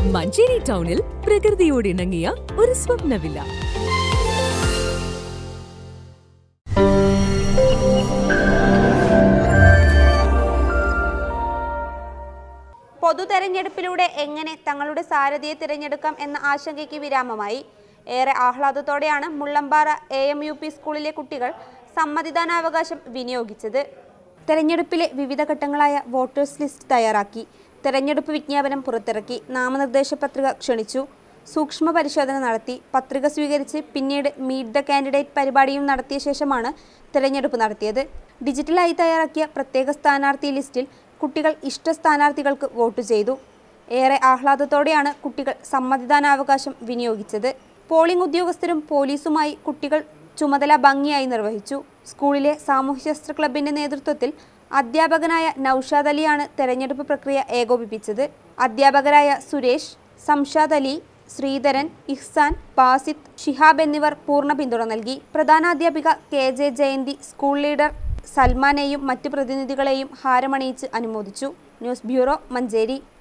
മഞ്ചേരി ടൗണിൽ പ്രകൃതിയോട് ഇണങ്ങിയ ഒരു സ്വപ്ന വില്ല പൊതു തെരഞ്ഞെടുപ്പിലൂടെ എങ്ങനെ തങ്ങളുടെ സാരഥിയെ തിരഞ്ഞെടുക്കാം എന്ന ആശങ്കയ്ക്ക് വിരാമമായി ഏറെ ആഹ്ലാദത്തോടെയാണ് Mullampara A M U P സ്കൂളിലെ കുട്ടികൾ സമ്മതിദാനാവകാശം വിനിയോഗിച്ചത് തെരഞ്ഞെടുപ്പിലെ വിവിധ ഘട്ടങ്ങളായ വോട്ടേഴ്സ് ലിസ്റ്റ് തയ്യാറാക്കി തെരഞ്ഞെടുപ്പ് വിജ്ഞാപനം പുറത്തിറക്കി നാമനിർദ്ദേശ പത്രിക ക്ഷണിച്ചു സൂക്ഷ്മ പരിശോധന നടത്തി പത്രിക സ്വീകരിച്ച് പിന്നീട് മീറ്റ് ദ കാൻഡിഡേറ്റ് പരിപാടിയും നടത്തിയ ശേഷമാണ് തെരഞ്ഞെടുപ്പ് നടത്തിയത് ഡിജിറ്റലായി തയ്യാറാക്കിയ പ്രത്യേക സ്ഥാനാർത്ഥി ലിസ്റ്റിൽ കുട്ടികൾ ഇഷ്ട സ്ഥാനാർത്ഥികൾക്ക് വോട്ട് ചെയ്തു ഏറെ ആഹ്ലാദത്തോടെയാണ് കുട്ടികൾ സമ്മതിദാനാവകാശം വിനിയോഗിച്ചത് പോളിംഗ് ഉദ്യോഗസ്ഥരും പോലീസുമായി കുട്ടികൾ ചുമതല ഭംഗിയായി നിർവഹിച്ചു സ്കൂളിലെ സാമൂഹ്യശാസ്ത്ര ക്ലബിന്റെ നേതൃത്വത്തിൽ അധ്യാപകനായ നൌഷാദ് അലിയാണ് തെരഞ്ഞെടുപ്പ് പ്രക്രിയ ഏകോപിപ്പിച്ചത് അധ്യാപകരായ സുരേഷ് സംഷാദ് അലി ശ്രീധരൻ ഇഹ്സാൻ ബാസിത്ത് ഷിഹാബ് എന്നിവർ പൂർണ്ണ പിന്തുണ നൽകി പ്രധാനാധ്യാപിക K J Jayanthi school leader സൽമാനെയും മറ്റ് പ്രതിനിധികളെയും ഹാരമണിയിച്ച് അനുമോദിച്ചു ന്യൂസ് ബ്യൂറോ മഞ്ചേരി